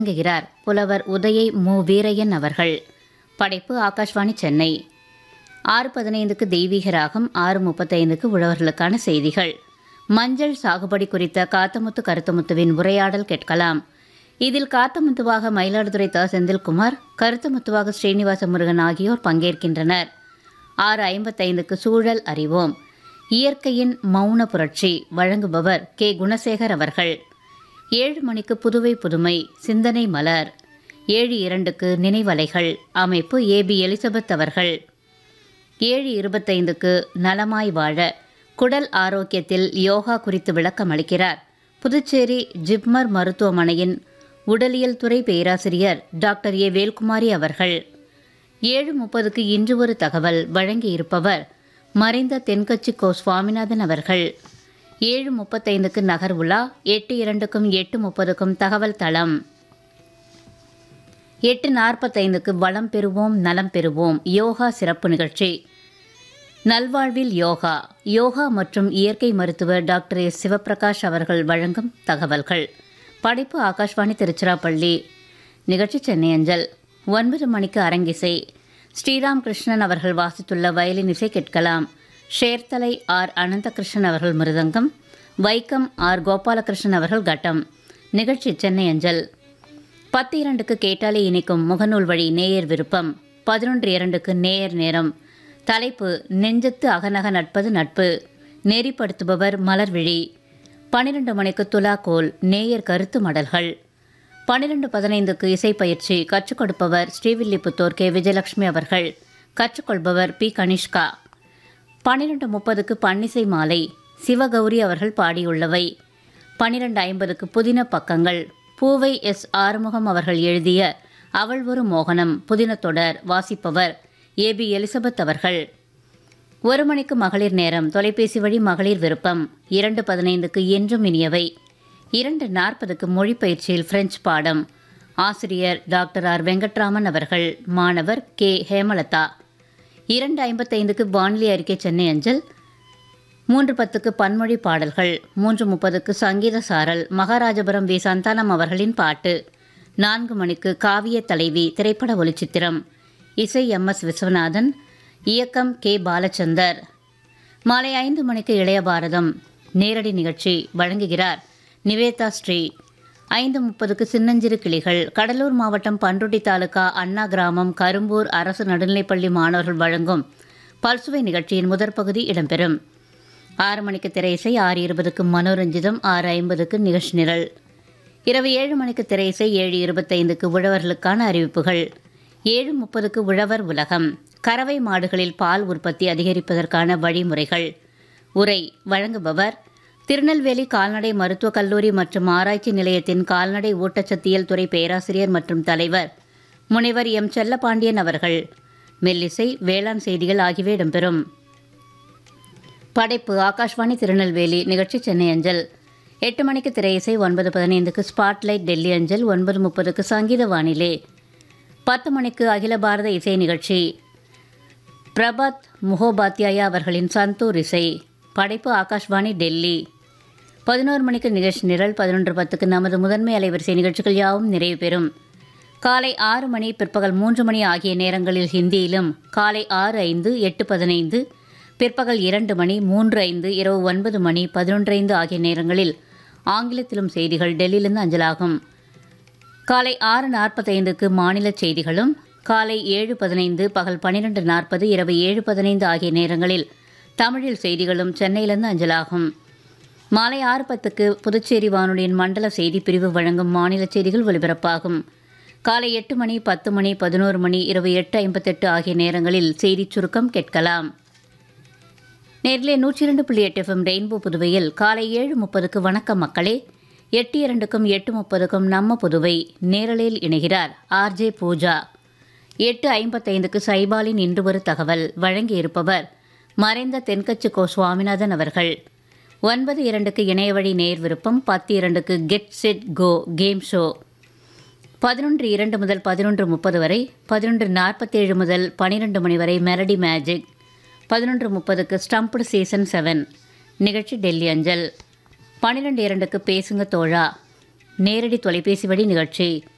வழங்குகிறார் புலவர் உதயை மு வீரையன் அவர்கள் படைப்பு ஆகாஷ்வாணி சென்னை ஆறு பதினைந்துக்கு தெய்வீக ராகம் ஆறு முப்பத்தைந்துக்கு உழவர்களுக்கான செய்திகள் மஞ்சள் சாகுபடி குறித்த காத்தமுத்து கருத்தமுத்துவின் உரையாடல் கேட்கலாம் இதில் காத்தமுத்துவாக மயிலாடுதுறை த செந்தில்குமார் கருத்தமுத்துவாக ஸ்ரீனிவாச முருகன் ஆகியோர் பங்கேற்கின்றனர் ஆறு ஐம்பத்தைந்துக்கு சூழல் அறிவோம் இயற்கையின் மௌன புரட்சி வழங்குபவர் கே குணசேகர் அவர்கள் ஏழு மணிக்கு புதுவை புதுமை சிந்தனை மலர் ஏழு இரண்டுக்கு நினைவலைகள் அமைப்பு ஏபி எலிசபெத் அவர்கள் ஏழு இருபத்தைந்துக்கு நலமாய் வாழ குடல் ஆரோக்கியத்தில் யோகா குறித்து விளக்கம் அளிக்கிறார் புதுச்சேரி ஜிப்மர் மருத்துவமனையின் உடலியல் துறை பேராசிரியர் டாக்டர் ஏ வேல்குமாரி அவர்கள் ஏழு முப்பதுக்கு இன்று ஒரு தகவல் வழங்கியிருப்பவர் மறைந்த தென்கட்சி கோ சுவாமிநாதன் அவர்கள் ஏழு முப்பத்தைந்துக்கு நகர் உலா எட்டு இரண்டுக்கும் எட்டு முப்பதுக்கும் தகவல் தளம் எட்டு நாற்பத்தைந்துக்கு வளம் பெறுவோம் நலம் பெறுவோம் யோகா சிறப்பு நிகழ்ச்சி நல்வாழ்வில் யோகா யோகா மற்றும் இயற்கை மருத்துவர் டாக்டர் எஸ் சிவபிரகாஷ் அவர்கள் வழங்கும் தகவல்கள் படைப்பு ஆகாஷ்வாணி திருச்சிராப்பள்ளி நிகழ்ச்சி சென்னை அஞ்சல் ஒன்பது மணிக்கு அரங்கிசை ஸ்ரீராம் கிருஷ்ணன் அவர்கள் வாசித்துள்ள வயலின் இசை கேட்கலாம் ஷேர்தலை ஆர் அனந்தகிருஷ்ணன் அவர்கள் மிருதங்கம் வைக்கம் ஆர் கோபாலகிருஷ்ணன் அவர்கள் கட்டம் நிகழ்ச்சி சென்னை அஞ்சல் பத்து இரண்டுக்கு கேட்டாலே இனிக்கும் முகநூல் வழி நேயர் விருப்பம் பதினொன்று இரண்டுக்கு நேயர் நேரம் தலைப்பு நெஞ்சத்து அகநக நட்பது நட்பு நெறிப்படுத்துபவர் மலர்விழி பன்னிரண்டு மணிக்கு துலாக்கோல் நேயர் கருத்து மடல்கள் பன்னிரண்டு பதினைந்துக்கு இசைப்பயிற்சி கற்றுக் கொடுப்பவர் ஸ்ரீவில்லிபுத்தூர் கே விஜயலட்சுமி அவர்கள் கற்றுக்கொள்பவர் பி கனிஷ்கா பன்னிரண்டு முப்பதுக்கு பன்னிசை மாலை சிவகௌரி அவர்கள் பாடியுள்ளவை பன்னிரண்டு ஐம்பதுக்கு புதின பக்கங்கள் பூவை எஸ் ஆறுமுகம் அவர்கள் எழுதிய அவள் ஒரு மோகனம் புதின தொடர் வாசிப்பவர் ஏபி எலிசபெத் அவர்கள் ஒரு மணிக்கு மகளிர் நேரம் தொலைபேசி வழி மகளிர் விருப்பம் இரண்டு பதினைந்துக்கு என்றும் இனியவை இரண்டு நாற்பதுக்கு மொழி பயிற்சியில் பிரெஞ்சு பாடம் ஆசிரியர் டாக்டர் ஆர் வெங்கட்ராமன் அவர்கள் மாணவர் கே ஹேமலதா இரண்டு ஐம்பத்தைந்துக்கு வானிலை அறிக்கை சென்னை அஞ்சல் மூன்று பத்துக்கு பன்மொழி பாடல்கள் மூன்று முப்பதுக்கு சங்கீத சாரல் மகாராஜபுரம் வி சந்தானம் அவர்களின் பாட்டு நான்கு மணிக்கு காவிய தலைவி திரைப்பட ஒளிச்சித்திரம் இசை எம் எஸ் விஸ்வநாதன் இயக்கம் கே பாலச்சந்தர் மாலை ஐந்து மணிக்கு இளைய பாரதம் நேரடி நிகழ்ச்சி வழங்குகிறார் நிவேதா ஸ்ரீ ஐந்து முப்பதுக்கு சின்னஞ்சிறு கிளிகள் கடலூர் மாவட்டம் பன்ருட்டி தாலுகா அண்ணா கிராமம் கரும்பூர் அரசு நடுநிலைப்பள்ளி மாணவர்கள் வழங்கும் பல்சுவை நிகழ்ச்சியின் முதற் பகுதி இடம்பெறும் ஆறு மணிக்கு திரையிசை ஆறு இருபதுக்கு மனோரஞ்சிதம் ஆறு ஐம்பதுக்கு நிகழ்ச்சி நிரல் இரவு ஏழு மணிக்கு திரையிசை ஏழு இருபத்தைந்துக்கு உழவர்களுக்கான அறிவிப்புகள் ஏழு முப்பதுக்கு உழவர் உலகம் கறவை மாடுகளில் பால் உற்பத்தி அதிகரிப்பதற்கான வழிமுறைகள் உரை வழங்குபவர் திருநெல்வேலி கால்நடை மருத்துவக் கல்லூரி மற்றும் ஆராய்ச்சி நிலையத்தின் கால்நடை ஊட்டச்சத்தியல் துறை பேராசிரியர் மற்றும் தலைவர் முனைவர் எம் செல்லபாண்டியன் அவர்கள் மெல்லிசை வேளாண் செய்திகள் ஆகியவை இடம்பெறும் படைப்பு ஆகாஷ்வாணி திருநெல்வேலி நிகழ்ச்சி சென்னை அஞ்சல் எட்டு மணிக்கு திரையிசை ஒன்பது பதினைந்துக்கு ஸ்பாட்லைட் டெல்லி அஞ்சல் ஒன்பது முப்பதுக்கு சங்கீத வானிலை பத்து மணிக்கு அகில பாரத இசை நிகழ்ச்சி பிரபாத் முகோபாத்யாயா அவர்களின் சந்தூர் இசை படைப்பு ஆகாஷ்வாணி டெல்லி பதினோரு மணிக்கு நிகழ்ச்சி நிரல் பதினொன்று பத்துக்கு நமது முதன்மை அலைவரிசை நிகழ்ச்சிகள் யாவும் நிறைவு பெறும் காலை ஆறு மணி பிற்பகல் மூன்று மணி ஆகிய நேரங்களில் ஹிந்தியிலும் காலை ஆறு ஐந்து எட்டு பதினைந்து பிற்பகல் இரண்டு மணி மூன்று ஐந்து இரவு ஒன்பது மணி பதினொன்று ஐந்து ஆகிய நேரங்களில் ஆங்கிலத்திலும் செய்திகள் டெல்லியிலிருந்து அஞ்சலாகும் காலை ஆறு நாற்பத்தைந்துக்கு மாநில செய்திகளும் காலை ஏழு பதினைந்து பகல் பன்னிரெண்டு நாற்பது இரவு ஏழு பதினைந்து ஆகிய நேரங்களில் தமிழில் செய்திகளும் சென்னையிலிருந்து அஞ்சலாகும் மாலை ஆறு பத்துக்கு புதுச்சேரி வானொலியின் மண்டல செய்தி பிரிவு வழங்கும் மாநில செய்திகள் ஒலிபரப்பாகும் காலை எட்டு மணி பத்து மணி பதினோரு மணி இரவு எட்டு ஐம்பத்தெட்டு ஆகிய நேரங்களில் செய்திச் சுருக்கம் கேட்கலாம் நேரிலே நூற்றி இரண்டு புள்ளி எட்டு எஃப்எம் ரெயின்போ புதுவையில் காலை ஏழு முப்பதுக்கு வணக்கம் மக்களே எட்டு இரண்டுக்கும் எட்டு முப்பதுக்கும் நம்ம புதுவை நேரலையில் இணைகிறார் ஆர்ஜே பூஜா எட்டு ஐம்பத்தைந்துக்கு சைபாலின் இன்று ஒரு தகவல் வழங்கியிருப்பவர் மறைந்த தென்கட்சி கோ சுவாமிநாதன் அவர்கள் ஒன்பது இரண்டுக்கு இணையவழி நேர் விருப்பம் பத்து இரண்டுக்கு get set go game show பதினொன்று இரண்டு முதல் பதினொன்று முப்பது வரை பதினொன்று நாற்பத்தேழு முதல் பனிரெண்டு மணி வரை மெலடி மேஜிக் பதினொன்று முப்பதுக்கு ஸ்டம்ப்டு சீசன் செவன் நிகழ்ச்சி டெல்லி அஞ்சல் பன்னிரெண்டு இரண்டுக்கு பேசுங்க தோழா நேரடி தொலைபேசி வழி நிகழ்ச்சி